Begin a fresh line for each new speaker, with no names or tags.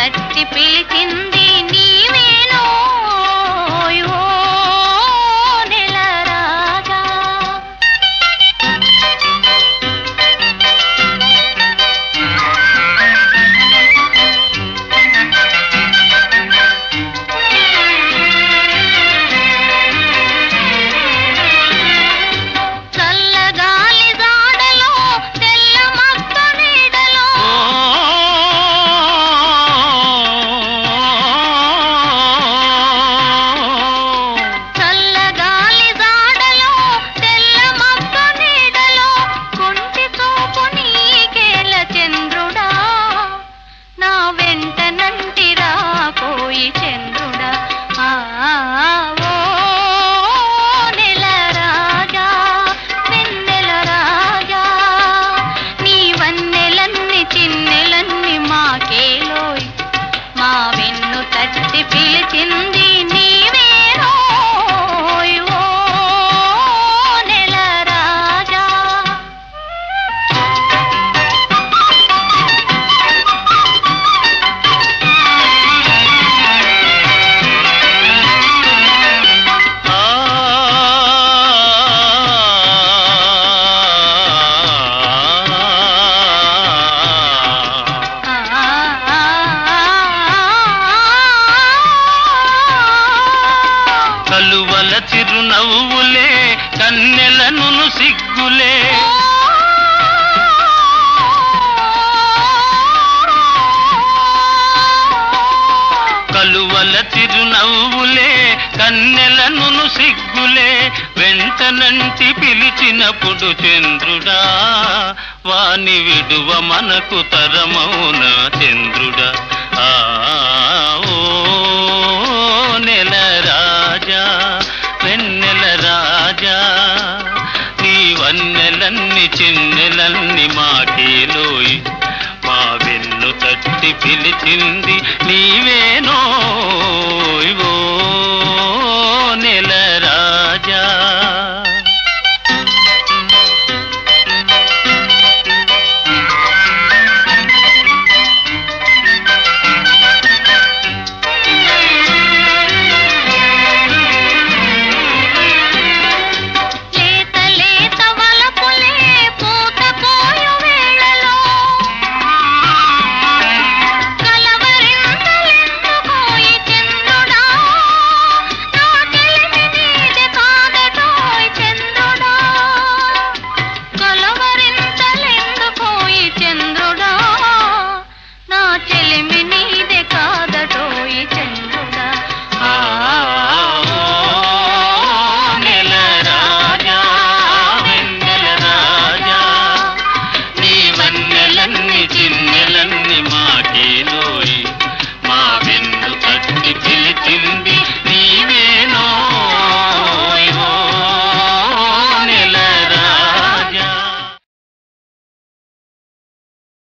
తట్టి పిలిచింది నీవేనో ఓ నెల రాజా చల్లగాలి జాడలో తెల్ల మక్క నీడలో చల్లగాలి జాడలో తెల్ల మక్క నీడలో కుంటి చూపు నీకేల చంద్రుడా నా వెంట నంటిరా పోయి చంద్రుడా ఆ ఓ నెల రాజా వెన్నెల రాజా నీ వన్నెలన్ని చిన్నెలన్ని మాకేలోయ్ మా వెన్ను తట్టి పిలిచింది నీవేనోయ్ ఓ నెల రాజా
కలువల చిరునవ్వులే కన్నెలను సిగ్గులే కలువల చిరునవ్వులే కన్నెలను సిగ్గులే వెంటనంటి పిలిచినప్పుడు చంద్రుడా వాని విడువ మనకు తరమౌన చంద్రుడా ఆ ఓ నెల రాజా వెన్నెల రాజా నీ వన్నెలన్ని చిన్నెలన్ని మాకేలోయ్ మా వెన్ను తట్టి పిలిచింది నీవేనో